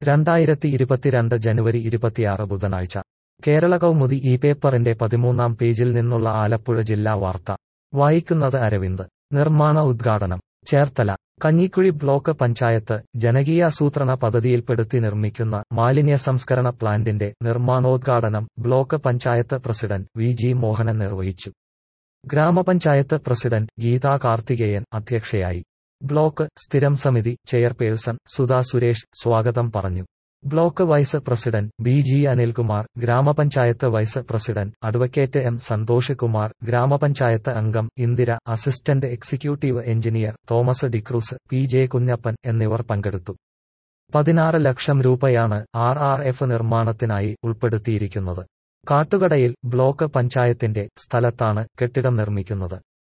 രണ്ടായിരത്തി ഇരുപത്തിരണ്ട് ജനുവരി ഇരുപത്തിയാറ് ബുധനാഴ്ച കേരള കൗമുദി ഈ പേപ്പറിന്റെ പതിമൂന്നാം പേജിൽ നിന്നുള്ള ആലപ്പുഴ ജില്ലാ വാർത്ത വായിക്കുന്നത് അരവിന്ദ് നിർമ്മാണ ഉദ്ഘാടനം ചേർത്തല കഞ്ഞിക്കുഴി ബ്ലോക്ക് പഞ്ചായത്ത് ജനകീയാസൂത്രണ പദ്ധതിയിൽപ്പെടുത്തി നിർമ്മിക്കുന്ന മാലിന്യ സംസ്കരണ പ്ലാന്റിന്റെ നിർമ്മാണോദ്ഘാടനം block panchayat president V G Mohanan നിർവഹിച്ചു ഗ്രാമപഞ്ചായത്ത് പ്രസിഡന്റ് ഗീതാ കാർത്തികേയൻ അധ്യക്ഷയായി ബ്ലോക്ക് സ്ഥിരം സമിതി ചെയർപേഴ്സൺ സുധാ സുരേഷ് സ്വാഗതം പറഞ്ഞു block vice president B G Anilkumar ഗ്രാമപഞ്ചായത്ത് vice president advocate M Santhosh Kumar ഗ്രാമപഞ്ചായത്ത് അംഗം Indira assistant executive engineer Thomas D'Cruz P J Kunjappan എന്നിവർ പങ്കെടുത്തു പതിനാറ് ലക്ഷം രൂപയാണ് ആർ ആർ എഫ് നിർമ്മാണത്തിനായി ഉൾപ്പെടുത്തിയിരിക്കുന്നത് കാട്ടുകടയിൽ ബ്ലോക്ക് പഞ്ചായത്തിന്റെ സ്ഥലത്താണ് കെട്ടിടം നിർമ്മിക്കുന്നത്